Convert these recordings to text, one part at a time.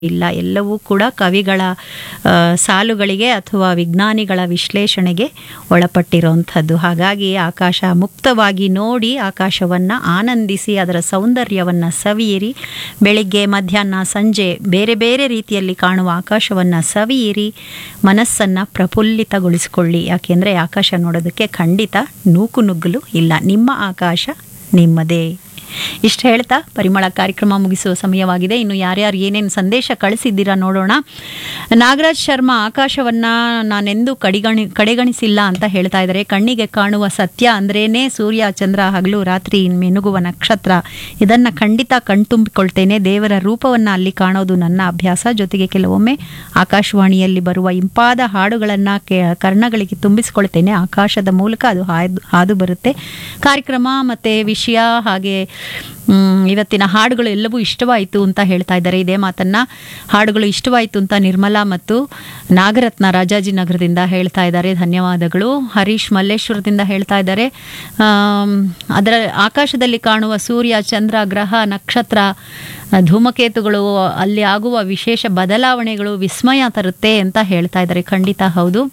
ಇಲ್ಲ ಎಲ್ಲವೂ ಕೂಡ ಕವಿಗಳ ಆ, ಸಾಲುಗಳಿಗೆ ಅಥವಾ ವಿಜ್ಞಾನಿಗಳ ವಿಶ್ಲೇಷಣೆಗೆ ಒಳಪಟ್ಟಿರುವಂಥದ್ದು ಹಾಗಾಗಿ ಆಕಾಶ ಮುಕ್ತವಾಗಿ ನೋಡಿ ಆಕಾಶವನ್ನು ಆನಂದಿಸಿ ಅದರ ಸೌಂದರ್ಯವನ್ನು ಸವಿಯಿರಿ ಬೆಳಿಗ್ಗೆ ಮಧ್ಯಾಹ್ನ ಸಂಜೆ ಬೇರೆ ಬೇರೆ ರೀತಿಯಲ್ಲಿ ಕಾಣುವ ಆಕಾಶವನ್ನು ಸವಿಯಿರಿ ಮನಸ್ಸನ್ನು ಪ್ರಫುಲ್ಲಿತಗೊಳಿಸಿಕೊಳ್ಳಿ ಯಾಕೆಂದರೆ ಆಕಾಶ ನೋಡೋದಕ್ಕೆ ಖಂಡಿತ ನೂಕು ನುಗ್ಗಲು ಇಲ್ಲ ನಿಮ್ಮ ಆಕಾಶ ನಿಮ್ಮದೇ ಇಷ್ಟು ಹೇಳ್ತಾ ಪರಿಮಳ ಕಾರ್ಯಕ್ರಮ ಮುಗಿಸುವ ಸಮಯವಾಗಿದೆ ಇನ್ನು ಯಾರ್ಯಾರು ಏನೇನು ಸಂದೇಶ ಕಳಿಸಿದ್ದೀರಾ ನೋಡೋಣ ನಾಗರಾಜ್ ಶರ್ಮಾ ಆಕಾಶವನ್ನ ನಾನೆಂದೂ ಕಡಿಗಣಿ ಕಡೆಗಣಿಸಿಲ್ಲ ಅಂತ ಹೇಳ್ತಾ ಇದ್ದಾರೆ ಕಣ್ಣಿಗೆ ಕಾಣುವ ಸತ್ಯ ಅಂದ್ರೇನೆ ಸೂರ್ಯ ಚಂದ್ರ ಹಗಲು ರಾತ್ರಿ ಮೆನುಗುವ ನಕ್ಷತ್ರ ಇದನ್ನ ಖಂಡಿತ ಕಣ್ತುಂಬಿಕೊಳ್ತೇನೆ ದೇವರ ರೂಪವನ್ನ ಅಲ್ಲಿ ಕಾಣೋದು ನನ್ನ ಅಭ್ಯಾಸ ಜೊತೆಗೆ ಕೆಲವೊಮ್ಮೆ ಆಕಾಶವಾಣಿಯಲ್ಲಿ ಬರುವ ಇಂಪಾದ ಹಾಡುಗಳನ್ನ ಕೆ ಕರ್ಣಗಳಿಗೆ ತುಂಬಿಸಿಕೊಳ್ತೇನೆ ಆಕಾಶದ ಮೂಲಕ ಅದು ಹಾಯ್ದು ಹಾದು ಬರುತ್ತೆ ಕಾರ್ಯಕ್ರಮ ಮತ್ತೆ ವಿಷಯ ಹಾಗೆ ಮ್, ಇವತ್ತಿನ ಹಾಡುಗಳು ಎಲ್ಲವೂ ಇಷ್ಟವಾಯಿತು ಅಂತ ಹೇಳ್ತಾ ಇದ್ದಾರೆ ಇದೇ ಮಾತನ್ನ ಹಾಡುಗಳು ಇಷ್ಟವಾಯಿತು ಅಂತ ನಿರ್ಮಲಾ ಮತ್ತು ನಾಗರತ್ನ ರಾಜಾಜಿನಗರದಿಂದ ಹೇಳ್ತಾ ಇದ್ದಾರೆ ಧನ್ಯವಾದಗಳು ಹರೀಶ್ ಮಲ್ಲೇಶ್ವರದಿಂದ ಹೇಳ್ತಾ ಇದ್ದಾರೆ ಆಮ್, ಅದರ ಆಕಾಶದಲ್ಲಿ ಕಾಣುವ ಸೂರ್ಯ ಚಂದ್ರ ಗ್ರಹ ನಕ್ಷತ್ರ ಧೂಮಕೇತುಗಳು ಅಲ್ಲಿ ಆಗುವ ವಿಶೇಷ ಬದಲಾವಣೆಗಳು ವಿಸ್ಮಯ ತರುತ್ತೆ ಅಂತ ಹೇಳ್ತಾ ಇದ್ದಾರೆ ಖಂಡಿತ ಹೌದು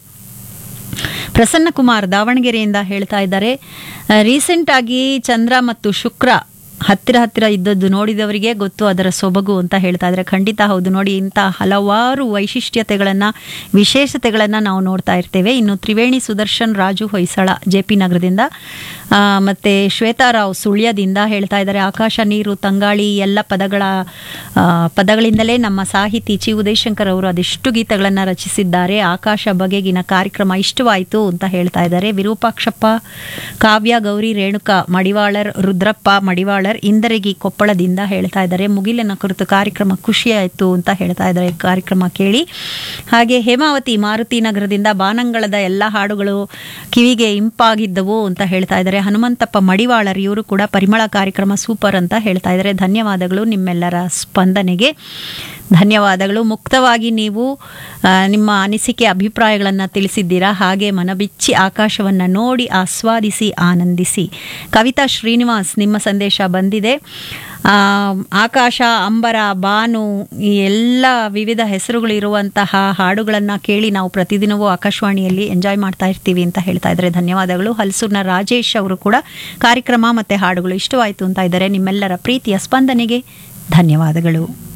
ಪ್ರಸನ್ನ ಕುಮಾರ್ ದಾವಣಗೆರೆಯಿಂದ ಹೇಳ್ತಾ ಇದ್ದಾರೆ ರೀಸೆಂಟ್ ಆಗಿ ಚಂದ್ರ ಮತ್ತು ಶುಕ್ರ ಹತ್ತಿರ ಹತ್ತಿರ ಇದ್ದದ್ದು ನೋಡಿದವರಿಗೆ ಗೊತ್ತು ಅದರ ಸೊಬಗು ಅಂತ ಹೇಳ್ತಾ ಇದ್ದಾರೆ ಖಂಡಿತ ಹೌದು ನೋಡಿ ಇಂಥ ಹಲವಾರು ವೈಶಿಷ್ಟ್ಯತೆಗಳನ್ನು ವಿಶೇಷತೆಗಳನ್ನು ನಾವು ನೋಡ್ತಾ ಇರ್ತೇವೆ ಇನ್ನು ತ್ರಿವೇಣಿ ಸುದರ್ಶನ್ ರಾಜು ಹೊಯ್ಸಳ ಜೆ ಪಿ ನಗರದಿಂದ ಆ, ಮತ್ತೆ ಶ್ವೇತಾರಾವ್ ಸುಳ್ಯದಿಂದ ಹೇಳ್ತಾ ಇದ್ದಾರೆ ಆಕಾಶ ನೀರು ತಂಗಾಳಿ ಎಲ್ಲ ಪದಗಳ ಆ, ಪದಗಳಿಂದಲೇ ನಮ್ಮ ಸಾಹಿತಿ ಚಿ ಉದಯಶಂಕರ್ ಅವರು ಅದೆಷ್ಟು ಗೀತೆಗಳನ್ನು ರಚಿಸಿದ್ದಾರೆ ಆಕಾಶ ಬಗೆಗಿನ ಕಾರ್ಯಕ್ರಮ ಇಷ್ಟವಾಯಿತು ಅಂತ ಹೇಳ್ತಾ ಇದ್ದಾರೆ ವಿರೂಪಾಕ್ಷಪ್ಪ ಕಾವ್ಯ ಗೌರಿ ರೇಣುಕಾ ಮಡಿವಾಳರ್ ರುದ್ರಪ್ಪ ಮಡಿವಾಳರ್ ಇಂದರಗಿ ಕೊಪ್ಪಳದಿಂದ ಹೇಳ್ತಾ ಇದ್ದಾರೆ ಮುಗಿಲಿನ ಕುರಿತು ಕಾರ್ಯಕ್ರಮ ಖುಷಿಯಾಯಿತು ಅಂತ ಹೇಳ್ತಾ ಇದ್ದಾರೆ ಕಾರ್ಯಕ್ರಮ ಕೇಳಿ ಹಾಗೆ ಹೇಮಾವತಿ ಮಾರುತಿ ನಗರದಿಂದ ಬಾನಂಗಳದ ಎಲ್ಲ ಹಾಡುಗಳು ಕಿವಿಗೆ ಇಂಪಾಗಿದ್ದವು ಅಂತ ಹೇಳ್ತಾ ಇದ್ದಾರೆ ಹನುಮಂತಪ್ಪ ಮಡಿವಾಳರ್ ಇವರು ಕೂಡ ಪರಿಮಳ ಕಾರ್ಯಕ್ರಮ ಸೂಪರ್ ಅಂತ ಹೇಳ್ತಾ ಇದ್ದಾರೆ ಧನ್ಯವಾದಗಳು ನಿಮ್ಮೆಲ್ಲರ ಸ್ಪಂದನೆಗೆ ಧನ್ಯವಾದಗಳು ಮುಕ್ತವಾಗಿ ನೀವು ಆ, ನಿಮ್ಮ ಅನಿಸಿಕೆ ಅಭಿಪ್ರಾಯಗಳನ್ನು ತಿಳಿಸಿದ್ದೀರಾ ಹಾಗೆ ಮನಬಿಚ್ಚಿ ಆಕಾಶವನ್ನು ನೋಡಿ ಆಸ್ವಾದಿಸಿ ಆನಂದಿಸಿ ಕವಿತಾ ಶ್ರೀನಿವಾಸ್ ನಿಮ್ಮ ಸಂದೇಶ ಬಂದಿದೆ ಆ, ಆಕಾಶ ಅಂಬರ ಬಾನು ಈ ಎಲ್ಲ ವಿವಿಧ ಹೆಸರುಗಳು ಇರುವಂತಹ ಹಾಡುಗಳನ್ನು ಕೇಳಿ ನಾವು ಪ್ರತಿದಿನವೂ ಆಕಾಶವಾಣಿಯಲ್ಲಿ ಎಂಜಾಯ್ ಮಾಡ್ತಾ ಇರ್ತೀವಿ ಅಂತ ಹೇಳ್ತಾ ಇದ್ದಾರೆ ಧನ್ಯವಾದಗಳು ಹಲಸೂರಿನ ರಾಜೇಶ್ ಅವರು ಕೂಡ ಕಾರ್ಯಕ್ರಮ ಮತ್ತು ಹಾಡುಗಳು ಇಷ್ಟವಾಯಿತು ಅಂತ ಇದ್ದಾರೆ ನಿಮ್ಮೆಲ್ಲರ ಪ್ರೀತಿಯ ಸ್ಪಂದನೆಗೆ ಧನ್ಯವಾದಗಳು